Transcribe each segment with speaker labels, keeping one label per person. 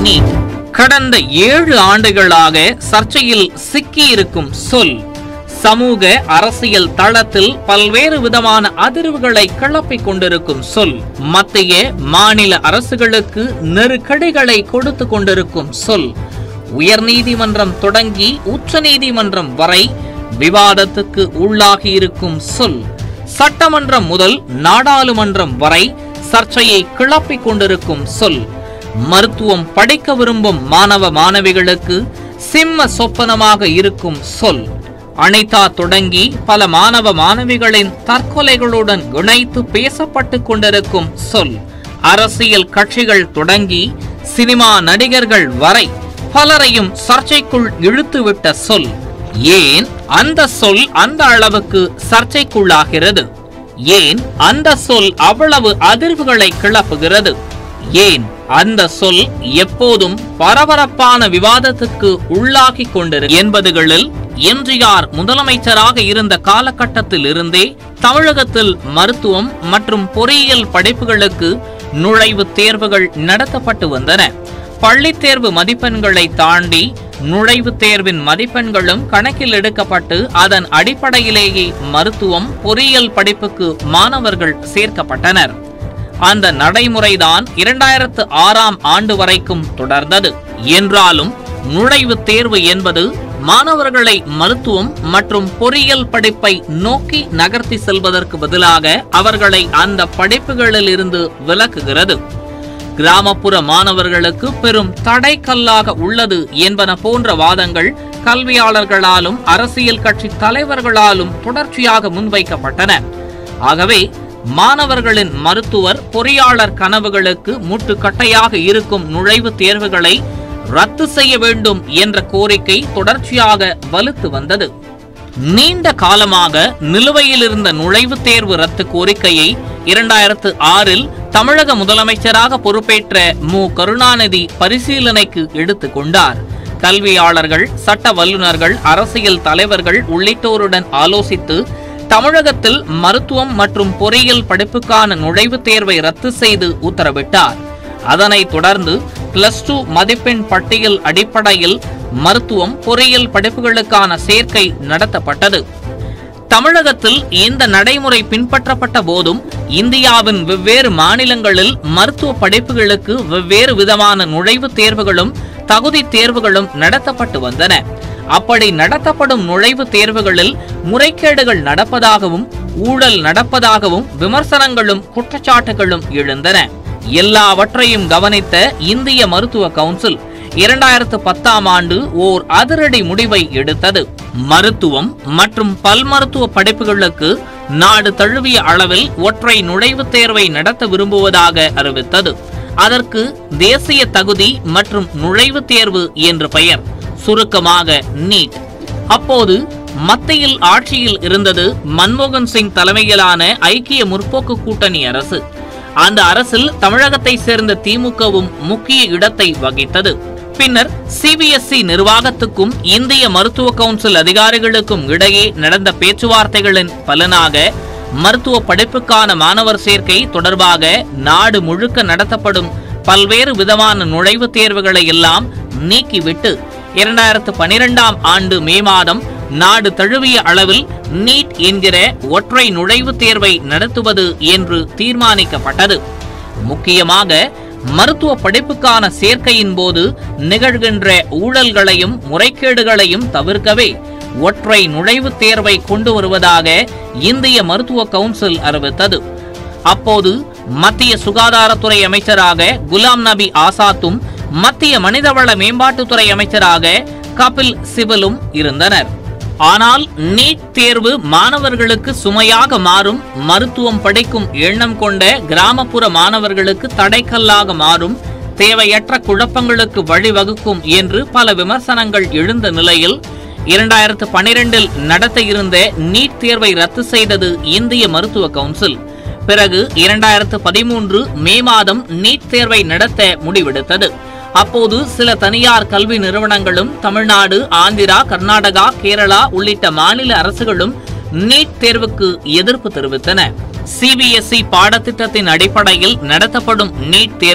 Speaker 1: NEET கடந்த ஏழு ஆண்டுகளாக சர்ச்சையில் சிக்கியிருக்கும் சொல் சமூக அரசியல் தளத்தில் பல்வேறு விதமான அதிர்வுகளை கிளப்பிக் கொண்டிருக்கும் சொல் மத்திய மாநில அரசுகளுக்கு நெருக்கடிகளை கொடுத்து கொண்டிருக்கும் சொல் உயர்நீதிமன்றம் தொடங்கி உச்சநீதிமன்றம் வரை விவாதத்துக்கு உள்ளாகியிருக்கும் சொல் சட்டமன்றம் முதல் நாடாளுமன்றம் வரை சர்ச்சையை கிளப்பிக் கொண்டிருக்கும் சொல் மருத்துவம் படிக்க விரும்பும் மாணவ மாணவிகளுக்கு சிம்ம சொப்பனமாக இருக்கும் சொல் அனிதா தொடங்கி பல மாணவ மாணவிகளின் தற்கொலைகளுடன் இணைத்து பேசப்பட்டு கொண்டிருக்கும் சொல் அரசியல் கட்சிகள் தொடங்கி சினிமா நடிகர்கள் வரை பலரையும் சர்ச்சைக்குள் இழுத்துவிட்ட சொல் ஏன் அந்த சொல் அந்த அளவுக்கு சர்ச்சைக்குள்ளாகிறது ஏன் அந்த சொல் அவ்வளவு அதிர்வுகளை கிளப்புகிறது ஏன் அந்த சொல் எப்போதும் பரபரப்பான விவாதத்துக்கு உள்ளாகிக் கொண்டிரு என்பதுகளில் எம்ஜிஆர் முதலமைச்சராக இருந்த காலகட்டத்தில் இருந்தே தமிழகத்தில் மருத்துவம் மற்றும் பொறியியல் படிப்புகளுக்கு நுழைவுத் தேர்வுகள் நடத்தப்பட்டு வந்தன பள்ளித் தேர்வு மதிப்பெண்களை தாண்டி நுழைவுத் தேர்வின் மதிப்பெண்களும் கணக்கில் எடுக்கப்பட்டு அதன் அடிப்படையிலேயே மருத்துவம் பொறியியல் படிப்புக்கு மாணவர்கள் சேர்க்கப்பட்டனர் அந்த நடைமுறைதான் இரண்டாயிரத்து ஆறாம் ஆண்டு வரைக்கும் தொடர்ந்தது என்றாலும் நுழைவுத் தேர்வு என்பது மாணவர்களை மருத்துவம் மற்றும் பொறியியல் படிப்பை நோக்கி நகர்த்தி செல்வதற்கு பதிலாக அவர்களை அந்த படிப்புகளில் இருந்து விலக்குகிறது கிராமப்புற மாணவர்களுக்கு பெரும் தடைக்கல்லாக உள்ளது என்பன போன்ற வாதங்கள் கல்வியாளர்களாலும் அரசியல் கட்சி தலைவர்களாலும் தொடர்ச்சியாக முன்வைக்கப்பட்டன ஆகவே மாணவர்களின் மருத்துவர் பொறியாளர் கனவுகளுக்கு முட்டுக்கட்டையாக இருக்கும் நுழைவுத் தேர்வுகளை ரத்து செய்ய வேண்டும் என்ற கோரிக்கை தொடர்ச்சியாக வலுத்து வந்தது நீண்ட காலமாக நிலுவையில் இருந்த நுழைவுத் தேர்வு ரத்து கோரிக்கையை இரண்டாயிரத்து ஆறில் தமிழக முதலமைச்சராக பொறுப்பேற்ற மு கருணாநிதி பரிசீலனைக்கு எடுத்துக் கொண்டார் கல்வியாளர்கள் சட்ட வல்லுநர்கள் அரசியல் தலைவர்கள் உள்ளிட்டோருடன் ஆலோசித்து தமிழகத்தில் மருத்துவம் மற்றும் பொறியியல் படிப்புக்கான நுழைவுத் தேர்வை ரத்து செய்து உத்தரவிட்டார் அதனைத் தொடர்ந்து பிளஸ் டூ மதிப்பெண் பட்டியல் அடிப்படையில் மருத்துவம் பொறியியல் படிப்புகளுக்கான சேர்க்கை நடத்தப்பட்டது தமிழகத்தில் இந்த நடைமுறை பின்பற்றப்பட்ட போதும் இந்தியாவின் வெவ்வேறு மாநிலங்களில் மருத்துவ படிப்புகளுக்கு வெவ்வேறு விதமான நுழைவுத் தேர்வுகளும் தகுதி தேர்வுகளும் நடத்தப்பட்டு வந்தன அப்படி நடத்தப்படும் நுழைவுத் தேர்வுகளில் முறைகேடுகள் நடப்பதாகவும் ஊழல் நடப்பதாகவும் விமர்சனங்களும் குற்றச்சாட்டுகளும் எழுந்தன எல்லாவற்றையும் கவனித்த இந்திய மருத்துவ கவுன்சில் இரண்டாயிரத்து பத்தாம் ஆண்டு ஓர் அதிரடி முடிவை எடுத்தது மருத்துவம் மற்றும் பல் மருத்துவ படிப்புகளுக்கு நாடு தழுவிய அளவில் ஒற்றை நுழைவுத் தேர்வை நடத்த விரும்புவதாக அறிவித்தது அதற்கு தேசிய தகுதி மற்றும் நுழைவுத் தேர்வு என்று பெயர் சுருக்கமாக நீட் அப்போது மத்தியில் ஆட்சியில் இருந்தது மன்மோகன் சிங் தலைமையிலான ஐக்கிய முற்போக்கு கூட்டணி அரசு அந்த அரசில் தமிழகத்தை சேர்ந்த திமுகவும் முக்கிய இடத்தை வகித்தது பின்னர் சிபிஎஸ்இ நிர்வாகத்துக்கும் இந்திய மருத்துவ கவுன்சில் அதிகாரிகளுக்கும் இடையே நடந்த பேச்சுவார்த்தைகளின் பலனாக மருத்துவ படிப்புக்கான மாணவர் சேர்க்கை தொடர்பாக நாடு முழுக்க நடத்தப்படும் பல்வேறு விதமான நுழைவுத் தேர்வுகளை எல்லாம் நீக்கிவிட்டு இரண்டாயிரத்து பனிரெண்டாம் ஆண்டு மே மாதம் நாடு தழுவிய அளவில் நீட் என்கிற ஒற்றை நுழைவுத் தேர்வை நடத்துவது என்று தீர்மானிக்கப்பட்டது முக்கியமாக மருத்துவ படிப்புக்கான சேர்க்கையின் போது நிகழ்கின்ற ஊழல்களையும் முறைகேடுகளையும் தவிர்க்கவே ஒற்றை நுழைவுத் தேர்வை கொண்டு வருவதாக இந்திய மருத்துவ கவுன்சில் அறிவித்தது அப்போது மத்திய சுகாதாரத்துறை அமைச்சராக குலாம் நபி ஆசாத்தும் மத்திய மனிதவள மேம்பாட்டுத்துறை அமைச்சராக கபில் சிபலும் இருந்தனர் ஆனால் நீட் தேர்வு மாணவர்களுக்கு சுமையாக மாறும் மருத்துவம் படிக்கும் எண்ணம் கொண்ட கிராமப்புற மாணவர்களுக்கு தடைக்கல்லாக மாறும் தேவையற்ற குழப்பங்களுக்கு வழிவகுக்கும் என்று பல விமர்சனங்கள் எழுந்த நிலையில் இரண்டாயிரத்து பனிரெண்டில் நடத்த இருந்த நீட் தேர்வை ரத்து செய்தது இந்திய மருத்துவ கவுன்சில் பிறகு இரண்டாயிரத்து பதிமூன்று மே மாதம் நீட் தேர்வை நடத்த முடிவெடுத்தது அப்போது சில தனியார் கல்வி நிறுவனங்களும் தமிழ்நாடு ஆந்திரா கர்நாடகா கேரளா உள்ளிட்ட மாநில அரசுகளும் நீட் தேர்வுக்கு எதிர்ப்பு தெரிவித்தன சிபிஎஸ்இ பாடத்திட்டத்தின் அடிப்படையில் நடத்தப்படும் நீட் தேர்வு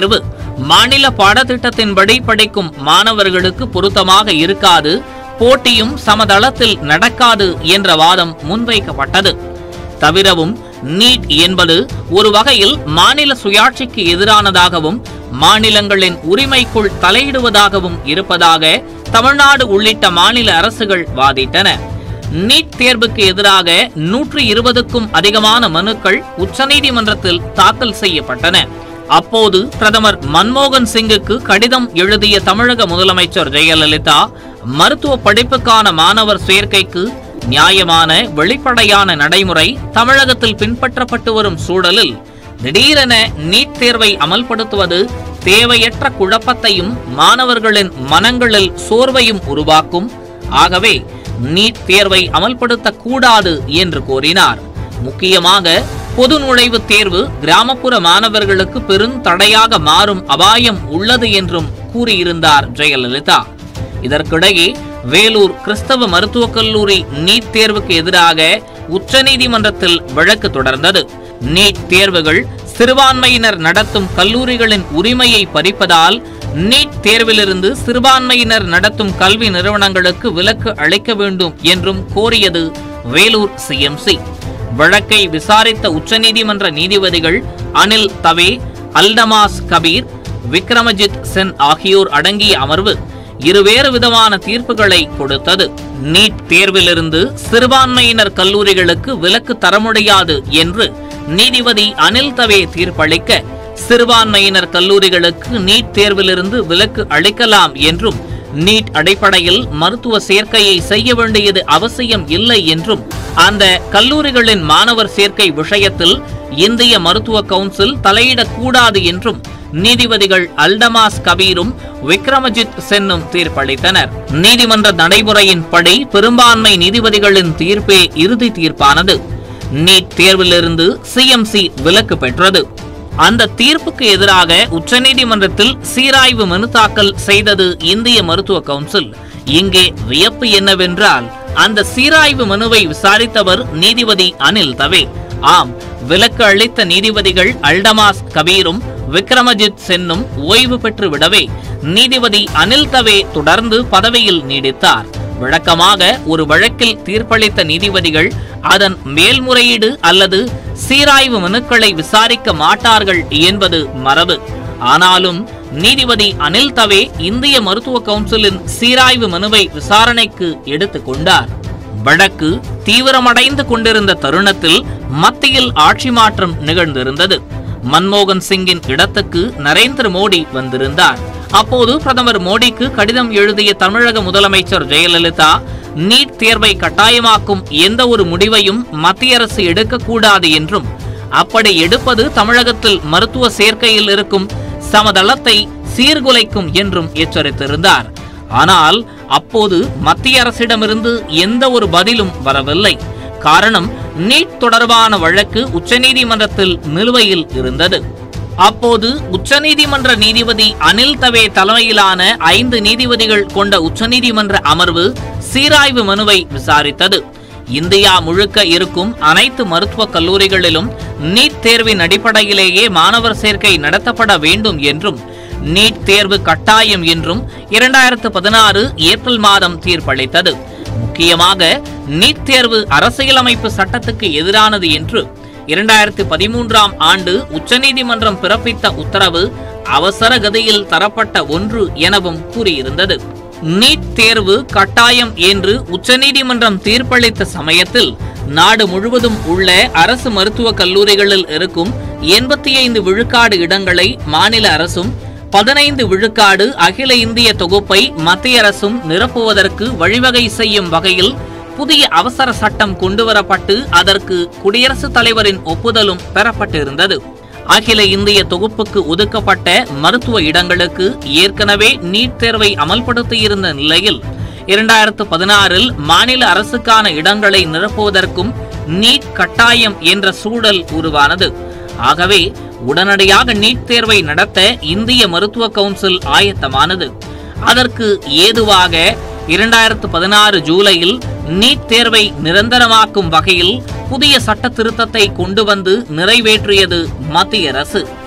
Speaker 1: மாநில பாடத்திட்டத்தின்படி படிக்கும் மாணவர்களுக்கு பொருத்தமாக இருக்காது போட்டியும் சமதளத்தில் நடக்காது என்ற வாதம் முன்வைக்கப்பட்டது தவிரவும் நீட் என்பது ஒரு வகையில் மாநில சுயாட்சிக்கு எதிரானதாகவும் மாநிலங்களின் உரிமைக்குள் தலையிடுவதாகவும் இருப்பதாக தமிழ்நாடு உள்ளிட்ட மாநில அரசுகள் வாதிட்டன நீட் தேர்வுக்கு எதிராக நூற்றி இருபதுக்கும் அதிகமான மனுக்கள் உச்சநீதிமன்றத்தில் தாக்கல் செய்யப்பட்டன அப்போது பிரதமர் மன்மோகன் சிங்குக்கு கடிதம் எழுதிய தமிழக முதலமைச்சர் ஜெயலலிதா மருத்துவ படிப்புக்கான மாணவர் சேர்க்கைக்கு நியாயமான வெளிப்படையான நடைமுறை தமிழகத்தில் பின்பற்றப்பட்டு வரும் சூழலில் திடீரென நீட் தேர்வை அமல்படுத்துவது தேவையற்ற குழப்பத்தையும் மாணவர்களின் மனங்களில் சோர்வையும் உருவாக்கும் ஆகவே நீட் தேர்வை அமல்படுத்தக் கூடாது என்று கூறினார் முக்கியமாக பொது நுழைவுத் தேர்வு கிராமப்புற மாணவர்களுக்கு பெரும் தடையாக மாறும் அபாயம் உள்ளது என்றும் கூறியிருந்தார் ஜெயலலிதா இதற்கிடையே வேலூர் கிறிஸ்தவ மருத்துவக் கல்லூரி நீட் தேர்வுக்கு எதிராக உச்சநீதிமன்றத்தில் வழக்கு தொடர்ந்தது நீட் தேர்வுகள் சிறுபான்மையினர் நடத்தும் கல்லூரிகளின் உரிமையை பறிப்பதால் நீட் தேர்விலிருந்து சிறுபான்மையினர் நடத்தும் கல்வி நிறுவனங்களுக்கு விலக்கு அளிக்க வேண்டும் என்றும் கோரியது வேலூர் சிஎம்சி வழக்கை விசாரித்த உச்சநீதிமன்ற நீதிபதிகள் அனில் தவே அல்டமாஸ் கபீர் விக்ரமஜித் சென் ஆகியோர் அடங்கிய அமர்வு இருவேறு விதமான தீர்ப்புகளை கொடுத்தது நீட் தேர்விலிருந்து சிறுபான்மையினர் கல்லூரிகளுக்கு விலக்கு தர முடியாது என்று நீதிபதி அனில் தவே தீர்ப்பளிக்க சிறுபான்மையினர் கல்லூரிகளுக்கு நீட் தேர்விலிருந்து விலக்கு அளிக்கலாம் என்றும் நீட் அடிப்படையில் மருத்துவ சேர்க்கையை செய்ய வேண்டியது அவசியம் இல்லை என்றும் அந்த கல்லூரிகளின் மாணவர் சேர்க்கை விஷயத்தில் இந்திய மருத்துவ கவுன்சில் தலையிடக்கூடாது என்றும் நீதிபதிகள் அல்டமாஸ் கபீரும் விக்ரமஜித் சென்னும் தீர்ப்பளித்தனர் நீதிமன்ற நடைமுறையின்படி பெரும்பான்மை நீதிபதிகளின் தீர்ப்பே இறுதி தீர்ப்பானது நீட் தேர்விலிருந்து சிஎம்சி விலக்கு பெற்றது அந்த தீர்ப்புக்கு எதிராக உச்சநீதிமன்றத்தில் சீராய்வு மனு தாக்கல் செய்தது இந்திய மருத்துவ கவுன்சில் இங்கே வியப்பு என்னவென்றால் அந்த சீராய்வு மனுவை விசாரித்தவர் நீதிபதி அனில் தவே ஆம் விலக்கு அளித்த நீதிபதிகள் அல்டமாஸ் கபீரும் விக்ரமஜித் சென்னும் ஓய்வு பெற்று விடவே நீதிபதி அனில் தவே தொடர்ந்து பதவியில் நீடித்தார் வழக்கமாக ஒரு வழக்கில் தீர்ப்பளித்த நீதிபதிகள் அதன் மேல்முறையீடு அல்லது சீராய்வு மனுக்களை விசாரிக்க மாட்டார்கள் என்பது மரபு ஆனாலும் நீதிபதி அனில் தவே இந்திய மருத்துவ கவுன்சிலின் சீராய்வு மனுவை விசாரணைக்கு எடுத்துக் கொண்டார் வழக்கு தீவிரமடைந்து கொண்டிருந்த தருணத்தில் மத்தியில் ஆட்சி மாற்றம் நிகழ்ந்திருந்தது மன்மோகன் சிங்கின் இடத்துக்கு நரேந்திர மோடி வந்திருந்தார் அப்போது பிரதமர் மோடிக்கு கடிதம் எழுதிய தமிழக முதலமைச்சர் ஜெயலலிதா நீட் தேர்வை கட்டாயமாக்கும் எந்த ஒரு முடிவையும் மத்திய அரசு எடுக்கக்கூடாது என்றும் அப்படி எடுப்பது தமிழகத்தில் மருத்துவ சேர்க்கையில் இருக்கும் சமதளத்தை சீர்குலைக்கும் என்றும் எச்சரித்திருந்தார் ஆனால் அப்போது மத்திய அரசிடமிருந்து எந்த ஒரு பதிலும் வரவில்லை காரணம் நீட் தொடர்பான வழக்கு உச்சநீதிமன்றத்தில் நிலுவையில் இருந்தது அப்போது உச்சநீதிமன்ற நீதிபதி அனில் தவே தலைமையிலான ஐந்து நீதிபதிகள் கொண்ட உச்சநீதிமன்ற அமர்வு சீராய்வு மனுவை விசாரித்தது இந்தியா முழுக்க இருக்கும் அனைத்து மருத்துவக் கல்லூரிகளிலும் நீட் தேர்வின் அடிப்படையிலேயே மாணவர் சேர்க்கை நடத்தப்பட வேண்டும் என்றும் நீட் தேர்வு கட்டாயம் என்றும் இரண்டாயிரத்து பதினாறு ஏப்ரல் மாதம் தீர்ப்பளித்தது முக்கியமாக நீட் தேர்வு அரசியலமைப்பு சட்டத்துக்கு எதிரானது என்று இரண்டாயிரத்து பதிமூன்றாம் ஆண்டு உச்சநீதிமன்றம் பிறப்பித்த உத்தரவு அவசர கதியில் தரப்பட்ட ஒன்று எனவும் கூறியிருந்தது நீட் தேர்வு கட்டாயம் என்று உச்சநீதிமன்றம் தீர்ப்பளித்த சமயத்தில் நாடு முழுவதும் உள்ள அரசு மருத்துவக் கல்லூரிகளில் இருக்கும் எண்பத்தி ஐந்து விழுக்காடு இடங்களை மாநில அரசும் பதினைந்து விழுக்காடு அகில இந்திய தொகுப்பை மத்திய அரசும் நிரப்புவதற்கு வழிவகை செய்யும் வகையில் புதிய அவசர சட்டம் கொண்டுவரப்பட்டு அதற்கு குடியரசுத் தலைவரின் ஒப்புதலும் பெறப்பட்டிருந்தது அகில இந்திய தொகுப்புக்கு ஒதுக்கப்பட்ட மருத்துவ இடங்களுக்கு ஏற்கனவே நீட் தேர்வை அமல்படுத்தியிருந்த நிலையில் இரண்டாயிரத்து பதினாறில் மாநில அரசுக்கான இடங்களை நிரப்புவதற்கும் நீட் கட்டாயம் என்ற சூழல் உருவானது ஆகவே உடனடியாக நீட் தேர்வை நடத்த இந்திய மருத்துவ கவுன்சில் ஆயத்தமானது அதற்கு ஏதுவாக இரண்டாயிரத்து பதினாறு ஜூலையில் நீட் தேர்வை நிரந்தரமாக்கும் வகையில் புதிய சட்ட திருத்தத்தை கொண்டு வந்து நிறைவேற்றியது மத்திய அரசு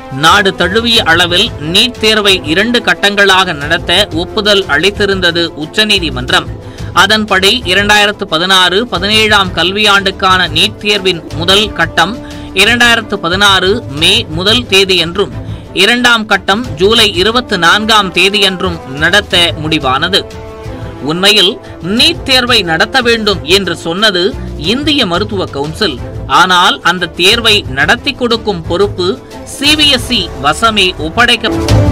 Speaker 1: நாடு தழுவிய அளவில் நீட் தேர்வை இரண்டு கட்டங்களாக நடத்த ஒப்புதல் அளித்திருந்தது உச்சநீதிமன்றம் அதன்படி இரண்டாயிரத்து பதினாறு பதினேழாம் கல்வியாண்டுக்கான நீட் தேர்வின் முதல் கட்டம் இரண்டாயிரத்து பதினாறு மே முதல் தேதியன்றும் இரண்டாம் கட்டம் ஜூலை இருபத்தி நான்காம் தேதியன்றும் நடத்த முடிவானது உண்மையில் நீட் தேர்வை நடத்த வேண்டும் என்று சொன்னது இந்திய மருத்துவ கவுன்சில் ஆனால் அந்த தேர்வை நடத்தி கொடுக்கும் பொறுப்பு சிபிஎஸ்இ வசமே ஒப்படைக்க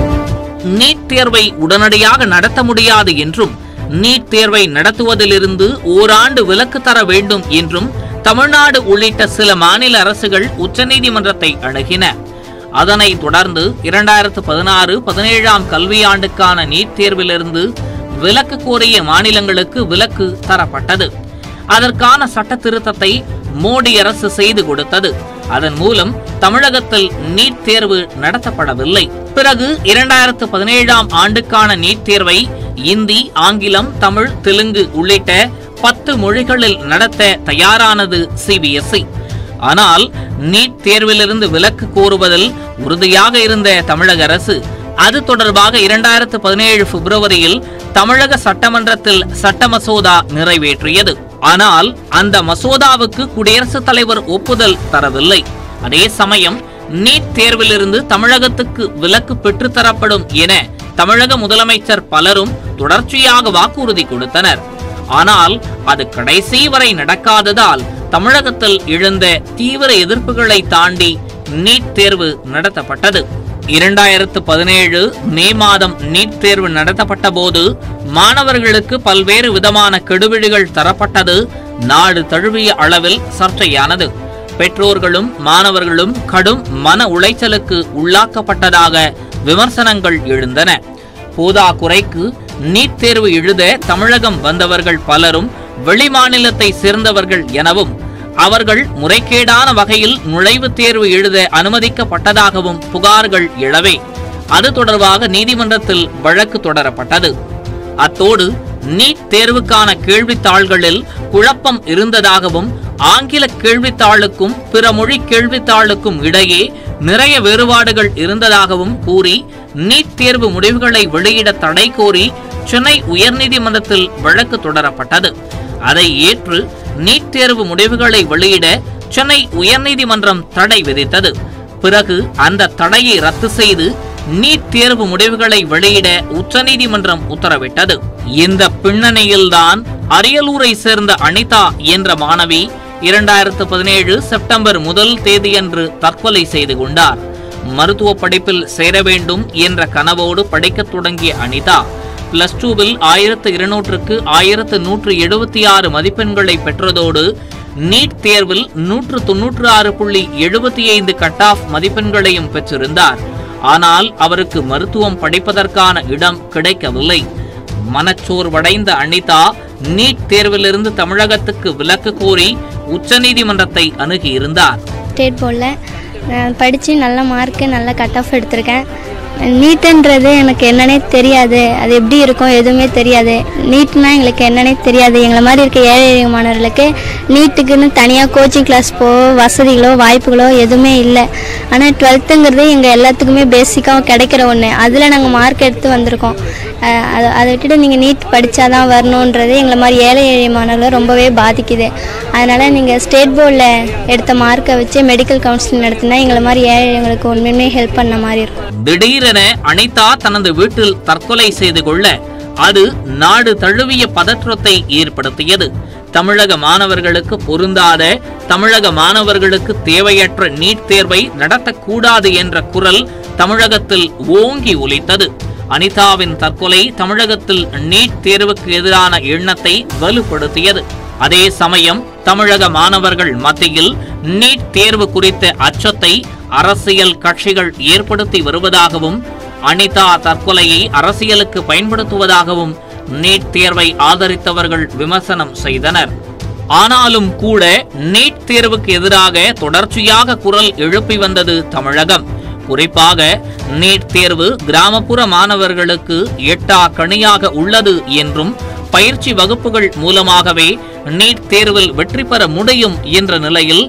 Speaker 1: நீட் தேர்வை உடனடியாக நடத்த முடியாது என்றும் நீட் தேர்வை நடத்துவதிலிருந்து ஓராண்டு விலக்கு தர வேண்டும் என்றும் தமிழ்நாடு உள்ளிட்ட சில மாநில அரசுகள் உச்சநீதிமன்றத்தை அணுகின அதனைத் தொடர்ந்து இரண்டாயிரத்து பதினாறு பதினேழாம் கல்வியாண்டுக்கான நீட் தேர்விலிருந்து விலக்கு கோரிய மாநிலங்களுக்கு விலக்கு தரப்பட்டது அதற்கான சட்ட திருத்தத்தை மோடி அரசு செய்து கொடுத்தது அதன் மூலம் தமிழகத்தில் நீட் தேர்வு நடத்தப்படவில்லை பிறகு இரண்டாயிரத்து பதினேழாம் ஆண்டுக்கான நீட் தேர்வை இந்தி ஆங்கிலம் தமிழ் தெலுங்கு உள்ளிட்ட பத்து மொழிகளில் நடத்த தயாரானது சிபிஎஸ்இ ஆனால் நீட் தேர்விலிருந்து விலக்கு கோருவதில் உறுதியாக இருந்த தமிழக அரசு அது தொடர்பாக இரண்டாயிரத்து பதினேழு பிப்ரவரியில் தமிழக சட்டமன்றத்தில் சட்ட மசோதா நிறைவேற்றியது ஆனால் அந்த மசோதாவுக்கு குடியரசுத் தலைவர் ஒப்புதல் தரவில்லை அதே சமயம் நீட் தேர்விலிருந்து தமிழகத்துக்கு விலக்கு பெற்றுத்தரப்படும் என தமிழக முதலமைச்சர் பலரும் தொடர்ச்சியாக வாக்குறுதி கொடுத்தனர் ஆனால் அது கடைசி வரை நடக்காததால் தமிழகத்தில் எழுந்த தீவிர எதிர்ப்புகளை தாண்டி நீட் தேர்வு நடத்தப்பட்டது இரண்டாயிரத்து பதினேழு மே மாதம் நீட் தேர்வு நடத்தப்பட்ட போது மாணவர்களுக்கு பல்வேறு விதமான கெடுபிடிகள் தரப்பட்டது நாடு தழுவிய அளவில் சர்ச்சையானது பெற்றோர்களும் மாணவர்களும் கடும் மன உளைச்சலுக்கு உள்ளாக்கப்பட்டதாக விமர்சனங்கள் எழுந்தன போதா குறைக்கு நீட் தேர்வு எழுத தமிழகம் வந்தவர்கள் பலரும் வெளிமாநிலத்தை சேர்ந்தவர்கள் எனவும் அவர்கள் முறைகேடான வகையில் நுழைவுத் தேர்வு எழுத அனுமதிக்கப்பட்டதாகவும் புகார்கள் எழவே அது தொடர்பாக நீதிமன்றத்தில் வழக்கு தொடரப்பட்டது அத்தோடு நீட் தேர்வுக்கான கேள்வித்தாள்களில் குழப்பம் இருந்ததாகவும் ஆங்கில கேள்வித்தாளுக்கும் பிற மொழி கேள்வித்தாளுக்கும் இடையே நிறைய வேறுபாடுகள் இருந்ததாகவும் கூறி நீட் தேர்வு முடிவுகளை வெளியிட தடை கோரி சென்னை உயர்நீதிமன்றத்தில் வழக்கு தொடரப்பட்டது அதை ஏற்று நீட் தேர்வு முடிவுகளை வெளியிட சென்னை உயர்நீதிமன்றம் தடை விதித்தது பிறகு அந்த தடையை ரத்து செய்து நீட் தேர்வு முடிவுகளை வெளியிட உச்சநீதிமன்றம் உத்தரவிட்டது இந்த பின்னணியில்தான் அரியலூரை சேர்ந்த அனிதா என்ற மாணவி இரண்டாயிரத்து பதினேழு செப்டம்பர் முதல் தேதியன்று தற்கொலை செய்து கொண்டார் மருத்துவ படிப்பில் சேர வேண்டும் என்ற கனவோடு படிக்கத் தொடங்கிய அனிதா பிளஸ் டூவில் ஆயிரத்து இருநூற்றுக்கு ஆயிரத்து நூற்று எழுபத்தி ஆறு மதிப்பெண்களை பெற்றதோடு நீட் தேர்வில் நூற்று தொன்னூற்று ஆறு புள்ளி எழுபத்தி ஐந்து கட் ஆஃப் மதிப்பெண்களையும் பெற்றிருந்தார் ஆனால் அவருக்கு மருத்துவம் படிப்பதற்கான இடம் கிடைக்கவில்லை மனச்சோர்வடைந்த அனிதா நீட் தேர்விலிருந்து தமிழகத்துக்கு விலக்கு கோரி உச்சநீதிமன்றத்தை அணுகியிருந்தார்
Speaker 2: ஸ்டேட் போர்டில் படித்து நல்ல மார்க்கு நல்ல கட் ஆஃப் எடுத்திருக்கேன் நீட்டுன்றது எனக்கு என்னன்னே தெரியாது அது எப்படி இருக்கும் எதுவுமே தெரியாது நீட்னா எங்களுக்கு என்னன்னே தெரியாது எங்களை மாதிரி இருக்க ஏழை எளிய மாணவர்களுக்கு நீட்டுக்குன்னு தனியாக கோச்சிங் கிளாஸ் போ வசதிகளோ வாய்ப்புகளோ எதுவுமே இல்லை ஆனால் டுவெல்த்துங்கிறது எங்கள் எல்லாத்துக்குமே பேசிக்காக கிடைக்கிற ஒன்று அதில் நாங்கள் மார்க் எடுத்து வந்திருக்கோம் அஹ் அதை அதை விட்டுட்டு நீங்கள் நீட் படித்தாதான் வரணுன்றது எங்களை மாதிரி ஏழை எளிய மாணவர்களை ரொம்பவே பாதிக்குது அதனால் நீங்கள் ஸ்டேட் போர்டில் எடுத்த மார்க்கை வச்சு மெடிக்கல் கவுன்சிலிங் நடத்தினா எங்களை மாதிரி ஏழைங்களுக்கு உண்மையுமே ஹெல்ப் பண்ண மாதிரி இருக்கும்
Speaker 1: திடீரென அனிதா தனது வீட்டில் தற்கொலை செய்து கொள்ள அது நாடு தழுவிய பதற்றத்தை ஏற்படுத்தியது தமிழக மாணவர்களுக்கு பொருந்தாத தமிழக மாணவர்களுக்கு தேவையற்ற நீட் தேர்வை நடத்தக்கூடாது என்ற குரல் தமிழகத்தில் ஓங்கி ஒலித்தது அனிதாவின் தற்கொலை தமிழகத்தில் நீட் தேர்வுக்கு எதிரான எண்ணத்தை வலுப்படுத்தியது அதே சமயம் தமிழக மாணவர்கள் மத்தியில் நீட் தேர்வு குறித்த அச்சத்தை அரசியல் கட்சிகள் ஏற்படுத்தி வருவதாகவும் அனிதா தற்கொலையை அரசியலுக்கு பயன்படுத்துவதாகவும் நீட் தேர்வை ஆதரித்தவர்கள் விமர்சனம் செய்தனர் ஆனாலும் கூட நீட் தேர்வுக்கு எதிராக தொடர்ச்சியாக குரல் எழுப்பி வந்தது தமிழகம் குறிப்பாக நீட் தேர்வு கிராமப்புற மாணவர்களுக்கு எட்டா கணியாக உள்ளது என்றும் பயிற்சி வகுப்புகள் மூலமாகவே நீட் தேர்வில் வெற்றி பெற முடியும் என்ற நிலையில்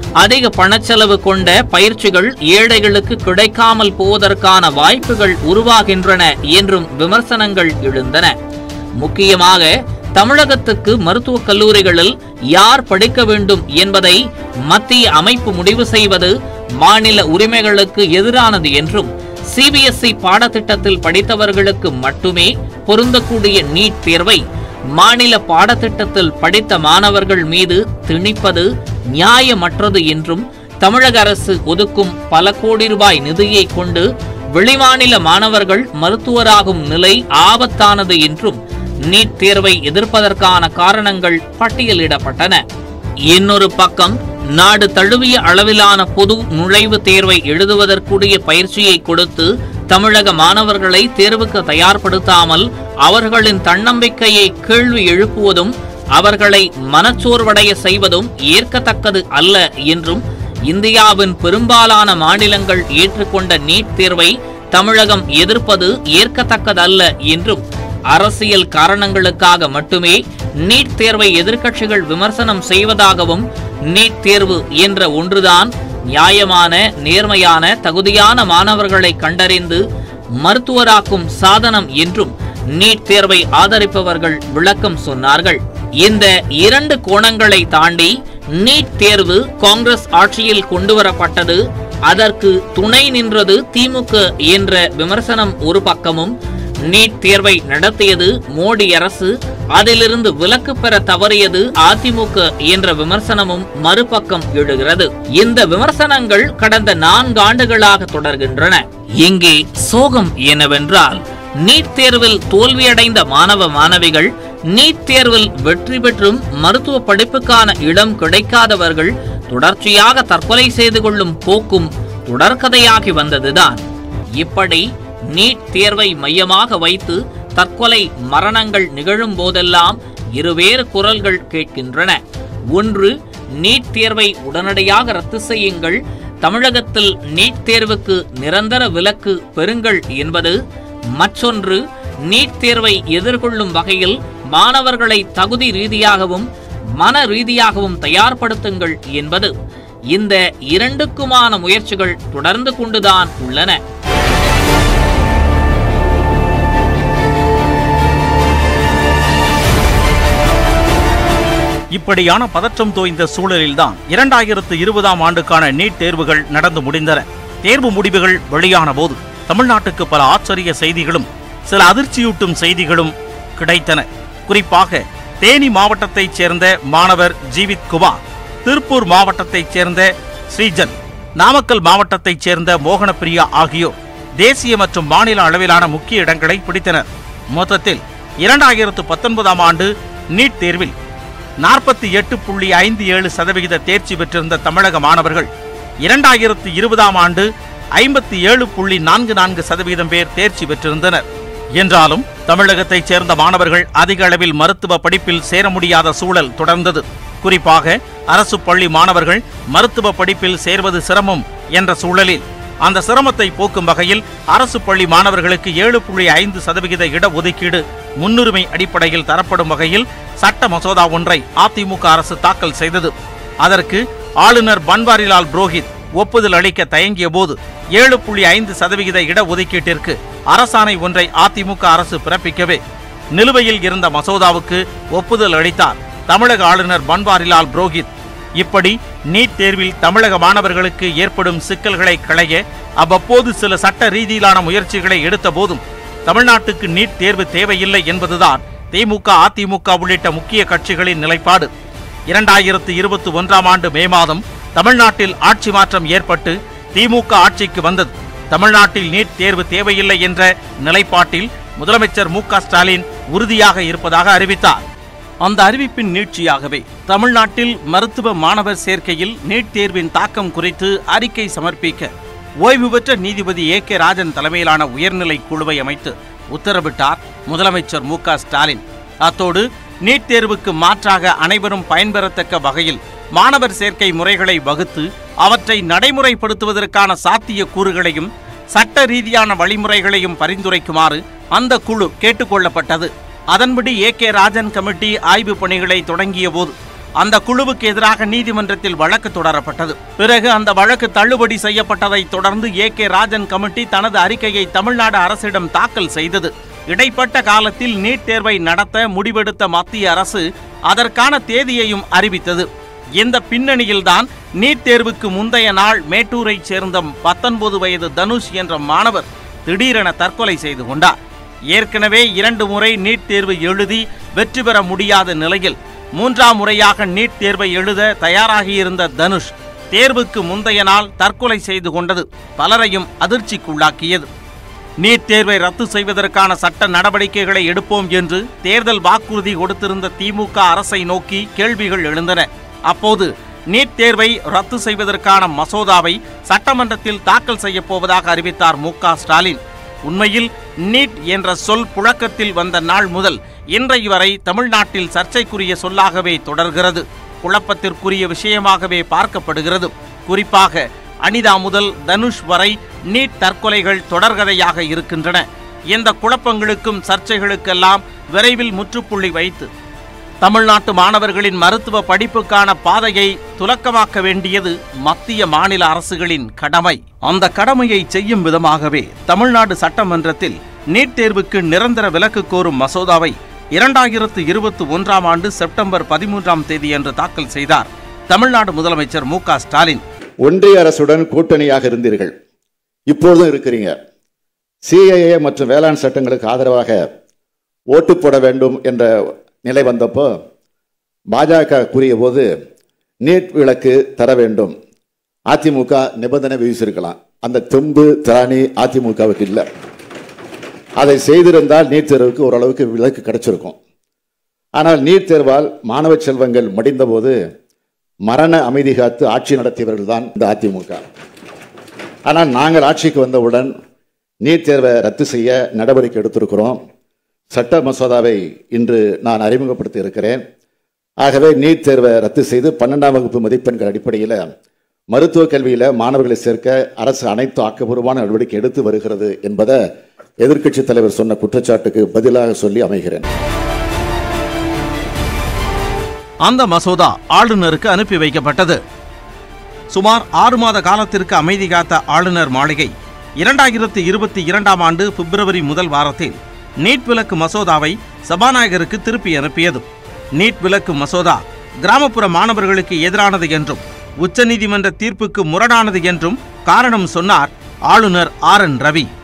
Speaker 1: அதிக பணச்செலவு கொண்ட பயிற்சிகள் ஏழைகளுக்கு கிடைக்காமல் போவதற்கான வாய்ப்புகள் உருவாகின்றன என்றும் விமர்சனங்கள் எழுந்தன முக்கியமாக தமிழகத்துக்கு மருத்துவக் கல்லூரிகளில் யார் படிக்க வேண்டும் என்பதை மத்திய அமைப்பு முடிவு செய்வது மாநில உரிமைகளுக்கு எதிரானது என்றும் சிபிஎஸ்இ பாடத்திட்டத்தில் படித்தவர்களுக்கு மட்டுமே பொருந்தக்கூடிய நீட் தேர்வை மாநில பாடத்திட்டத்தில் படித்த மாணவர்கள் மீது திணிப்பது நியாயமற்றது என்றும் தமிழக அரசு ஒதுக்கும் பல கோடி ரூபாய் நிதியை கொண்டு வெளிமாநில மாணவர்கள் மருத்துவராகும் நிலை ஆபத்தானது என்றும் நீட் தேர்வை எதிர்ப்பதற்கான காரணங்கள் பட்டியலிடப்பட்டன இன்னொரு பக்கம் நாடு தழுவிய அளவிலான பொது நுழைவுத் தேர்வை எழுதுவதற்குரிய பயிற்சியை கொடுத்து தமிழக மாணவர்களை தேர்வுக்கு தயார்படுத்தாமல் அவர்களின் தன்னம்பிக்கையை கேள்வி எழுப்புவதும் அவர்களை மனச்சோர்வடைய செய்வதும் ஏற்கத்தக்கது அல்ல என்றும் இந்தியாவின் பெரும்பாலான மாநிலங்கள் ஏற்றுக்கொண்ட நீட் தேர்வை தமிழகம் எதிர்ப்பது ஏற்கத்தக்கதல்ல என்றும் அரசியல் காரணங்களுக்காக மட்டுமே நீட் தேர்வை எதிர்க்கட்சிகள் விமர்சனம் செய்வதாகவும் நீட் தேர்வு என்ற ஒன்றுதான் நியாயமான நேர்மையான தகுதியான மாணவர்களை கண்டறிந்து மருத்துவராக்கும் சாதனம் என்றும் நீட் தேர்வை ஆதரிப்பவர்கள் விளக்கம் சொன்னார்கள் இந்த இரண்டு கோணங்களை தாண்டி நீட் தேர்வு காங்கிரஸ் ஆட்சியில் கொண்டுவரப்பட்டது அதற்கு துணை நின்றது திமுக என்ற விமர்சனம் ஒரு பக்கமும் நீட் தேர்வை நடத்தியது மோடி அரசு அதிலிருந்து விலக்கு பெற தவறியது அதிமுக என்ற விமர்சனமும் மறுபக்கம் எழுகிறது இந்த விமர்சனங்கள் கடந்த நான்கு ஆண்டுகளாக தொடர்கின்றன இங்கே சோகம் என்னவென்றால் நீட் தேர்வில் தோல்வியடைந்த மாணவ மாணவிகள் நீட் தேர்வில் வெற்றி பெற்றும் மருத்துவ படிப்புக்கான இடம் கிடைக்காதவர்கள் தொடர்ச்சியாக தற்கொலை செய்து கொள்ளும் போக்கும் தொடர்கதையாகி வந்ததுதான் இப்படி நீட் தேர்வை மையமாக வைத்து தற்கொலை மரணங்கள் நிகழும் போதெல்லாம் இருவேறு குரல்கள் கேட்கின்றன ஒன்று நீட் தேர்வை உடனடியாக ரத்து செய்யுங்கள் தமிழகத்தில் நீட் தேர்வுக்கு நிரந்தர விலக்கு பெறுங்கள் என்பது மற்றொன்று நீட் தேர்வை எதிர்கொள்ளும் வகையில் மாணவர்களை தகுதி ரீதியாகவும் மன ரீதியாகவும் தயார்படுத்துங்கள் என்பது இந்த இரண்டுக்குமான முயற்சிகள் தொடர்ந்து கொண்டுதான் உள்ளன
Speaker 3: இப்படியான பதற்றம் தோய்ந்த சூழலில்தான் இரண்டாயிரத்து இருபதாம் ஆண்டுக்கான நீட் தேர்வுகள் நடந்து முடிந்தன தேர்வு முடிவுகள் வெளியான போது தமிழ்நாட்டுக்கு பல ஆச்சரிய செய்திகளும் சில அதிர்ச்சியூட்டும் செய்திகளும் கிடைத்தன குறிப்பாக தேனி மாவட்டத்தைச் சேர்ந்த மாணவர் ஜீவித் குமார் திருப்பூர் மாவட்டத்தைச் சேர்ந்த ஸ்ரீஜன் நாமக்கல் மாவட்டத்தைச் சேர்ந்த மோகனப்பிரியா ஆகியோர் தேசிய மற்றும் மாநில அளவிலான முக்கிய இடங்களை பிடித்தனர் மொத்தத்தில் இரண்டாயிரத்து பத்தொன்பதாம் ஆண்டு நீட் தேர்வில் நாற்பத்தி எட்டு புள்ளி ஐந்து ஏழு சதவிகித தேர்ச்சி பெற்றிருந்த தமிழக மாணவர்கள் இரண்டாயிரத்து இருபதாம் ஆண்டு ஐம்பத்தி ஏழு புள்ளி நான்கு நான்கு சதவீதம் பேர் தேர்ச்சி பெற்றிருந்தனர் என்றாலும் தமிழகத்தைச் சேர்ந்த மாணவர்கள் அதிக அளவில் மருத்துவ படிப்பில் சேர முடியாத சூழல் தொடர்ந்தது குறிப்பாக அரசு பள்ளி மாணவர்கள் மருத்துவ படிப்பில் சேர்வது சிரமம் என்ற சூழலில் அந்த சிரமத்தை போக்கும் வகையில் அரசு பள்ளி மாணவர்களுக்கு ஏழு புள்ளி ஐந்து சதவிகித இடஒதுக்கீடு முன்னுரிமை அடிப்படையில் தரப்படும் வகையில் சட்ட மசோதா ஒன்றை அதிமுக அரசு தாக்கல் செய்தது அதற்கு ஆளுநர் பன்வாரிலால் புரோஹித் ஒப்புதல் அளிக்க தயங்கிய போது ஏழு புள்ளி ஐந்து சதவிகித இடஒதுக்கீட்டிற்கு அரசாணை ஒன்றை அதிமுக அரசு பிறப்பிக்கவே நிலுவையில் இருந்த மசோதாவுக்கு ஒப்புதல் அளித்தார் தமிழக ஆளுநர் பன்வாரிலால் புரோஹித் இப்படி நீட் தேர்வில் தமிழக மாணவர்களுக்கு ஏற்படும் சிக்கல்களை களைய அவ்வப்போது சில சட்ட ரீதியிலான முயற்சிகளை எடுத்த போதும் தமிழ்நாட்டுக்கு நீட் தேர்வு தேவையில்லை என்பதுதான் திமுக அதிமுக உள்ளிட்ட முக்கிய கட்சிகளின் நிலைப்பாடு இரண்டாயிரத்து இருபத்தி ஒன்றாம் ஆண்டு மே மாதம் தமிழ்நாட்டில் ஆட்சி மாற்றம் ஏற்பட்டு திமுக ஆட்சிக்கு வந்தது தமிழ்நாட்டில் நீட் தேர்வு தேவையில்லை என்ற நிலைப்பாட்டில் முதலமைச்சர் மு க ஸ்டாலின் உறுதியாக இருப்பதாக அறிவித்தார் அந்த அறிவிப்பின் நீட்சியாகவே தமிழ்நாட்டில் மருத்துவ மாணவர் சேர்க்கையில் நீட் தேர்வின் தாக்கம் குறித்து அறிக்கை சமர்ப்பிக்க ஓய்வு பெற்ற நீதிபதி ஏ கே ராஜன் தலைமையிலான உயர்நிலை குழுவை அமைத்து உத்தரவிட்டார் முதலமைச்சர் மு க ஸ்டாலின் அத்தோடு நீட் தேர்வுக்கு மாற்றாக அனைவரும் பயன்பெறத்தக்க வகையில் மாணவர் சேர்க்கை முறைகளை வகுத்து அவற்றை நடைமுறைப்படுத்துவதற்கான சாத்திய கூறுகளையும் சட்ட ரீதியான வழிமுறைகளையும் பரிந்துரைக்குமாறு அந்த குழு கேட்டுக்கொள்ளப்பட்டது அதன்படி ஏ கே ராஜன் கமிட்டி ஆய்வு பணிகளை தொடங்கிய போது அந்த குழுவுக்கு எதிராக நீதிமன்றத்தில் வழக்கு தொடரப்பட்டது பிறகு அந்த வழக்கு தள்ளுபடி செய்யப்பட்டதை தொடர்ந்து ஏ கே ராஜன் கமிட்டி தனது அறிக்கையை தமிழ்நாடு அரசிடம் தாக்கல் செய்தது இடைப்பட்ட காலத்தில் நீட் தேர்வை நடத்த முடிவெடுத்த மத்திய அரசு அதற்கான தேதியையும் அறிவித்தது இந்த பின்னணியில்தான் நீட் தேர்வுக்கு முந்தைய நாள் மேட்டூரைச் சேர்ந்த பத்தொன்பது வயது தனுஷ் என்ற மாணவர் திடீரென தற்கொலை செய்து கொண்டார் ஏற்கனவே இரண்டு முறை நீட் தேர்வு எழுதி வெற்றி பெற முடியாத நிலையில் மூன்றாம் முறையாக நீட் தேர்வை எழுத தயாராகியிருந்த தனுஷ் தேர்வுக்கு முந்தைய நாள் தற்கொலை செய்து கொண்டது பலரையும் அதிர்ச்சிக்குள்ளாக்கியது நீட் தேர்வை ரத்து செய்வதற்கான சட்ட நடவடிக்கைகளை எடுப்போம் என்று தேர்தல் வாக்குறுதி கொடுத்திருந்த திமுக அரசை நோக்கி கேள்விகள் எழுந்தன அப்போது நீட் தேர்வை ரத்து செய்வதற்கான மசோதாவை சட்டமன்றத்தில் தாக்கல் செய்யப் போவதாக அறிவித்தார் மு க ஸ்டாலின் உண்மையில் நீட் என்ற சொல் புழக்கத்தில் வந்த நாள் முதல் இன்றை வரை தமிழ்நாட்டில் சர்ச்சைக்குரிய சொல்லாகவே தொடர்கிறது குழப்பத்திற்குரிய விஷயமாகவே பார்க்கப்படுகிறது குறிப்பாக அனிதா முதல் தனுஷ் வரை நீட் தற்கொலைகள் தொடர்கதையாக இருக்கின்றன இந்த குழப்பங்களுக்கும் சர்ச்சைகளுக்கெல்லாம் விரைவில் முற்றுப்புள்ளி வைத்து தமிழ்நாட்டு மாணவர்களின் மருத்துவ படிப்புக்கான பாதையை துலக்கமாக்க வேண்டியது மத்திய மாநில அரசுகளின் கடமை அந்த கடமையை செய்யும் விதமாகவே தமிழ்நாடு சட்டமன்றத்தில் நீட் தேர்வுக்கு நிரந்தர விலக்கு கோரும் மசோதாவை இரண்டாயிரத்து இருபத்தி ஒன்றாம் ஆண்டு செப்டம்பர் பதிமூன்றாம் தேதியன்று தாக்கல் செய்தார் தமிழ்நாடு முதலமைச்சர் மு க ஸ்டாலின்
Speaker 4: ஒன்றிய அரசுடன் கூட்டணியாக இருந்தீர்கள் இப்பொழுதும் இருக்கிறீங்க சிஏஏ மற்றும் வேளாண் சட்டங்களுக்கு ஆதரவாக ஓட்டு போட வேண்டும் என்ற நிலை வந்தப்போ பாஜக கூறிய போது நீட் விளக்கு தர வேண்டும் அதிமுக நிபந்தனை விதிச்சிருக்கலாம் அந்த தெம்பு திராணி அதிமுகவுக்கு இல்லை அதை செய்திருந்தால் நீட் தேர்வுக்கு ஓரளவுக்கு விலக்கு கிடைச்சிருக்கும் ஆனால் நீட் தேர்வால் மாணவ செல்வங்கள் மடிந்தபோது மரண அமைதி காத்து ஆட்சி நடத்தியவர்கள் தான் இந்த அதிமுக ஆனால் நாங்கள் ஆட்சிக்கு வந்தவுடன் நீட் தேர்வை ரத்து செய்ய நடவடிக்கை எடுத்திருக்கிறோம் சட்ட மசோதாவை இன்று நான் அறிமுகப்படுத்தி இருக்கிறேன் ஆகவே நீட் தேர்வை ரத்து செய்து பன்னெண்டாம் வகுப்பு மதிப்பெண்கள் அடிப்படையில் மருத்துவ கல்வியில் மாணவர்களை சேர்க்க அரசு அனைத்து ஆக்கப்பூர்வமான நடவடிக்கை எடுத்து வருகிறது என்பதை எதிர்க்கட்சித் தலைவர் சொன்ன குற்றச்சாட்டுக்கு பதிலாக சொல்லி அமைகிறேன்
Speaker 3: அந்த மசோதா ஆளுநருக்கு அனுப்பி வைக்கப்பட்டது சுமார் ஆறு மாத காலத்திற்கு அமைதி காத்த ஆளுநர் மாளிகை இரண்டாயிரத்து இருபத்தி இரண்டாம் ஆண்டு பிப்ரவரி முதல் வாரத்தில் நீட் விலக்கு மசோதாவை சபாநாயகருக்கு திருப்பி அனுப்பியது நீட் விலக்கு மசோதா கிராமப்புற மாணவர்களுக்கு எதிரானது என்றும் உச்சநீதிமன்ற தீர்ப்புக்கு முரணானது என்றும் காரணம் சொன்னார் ஆளுநர் ஆர் என் ரவி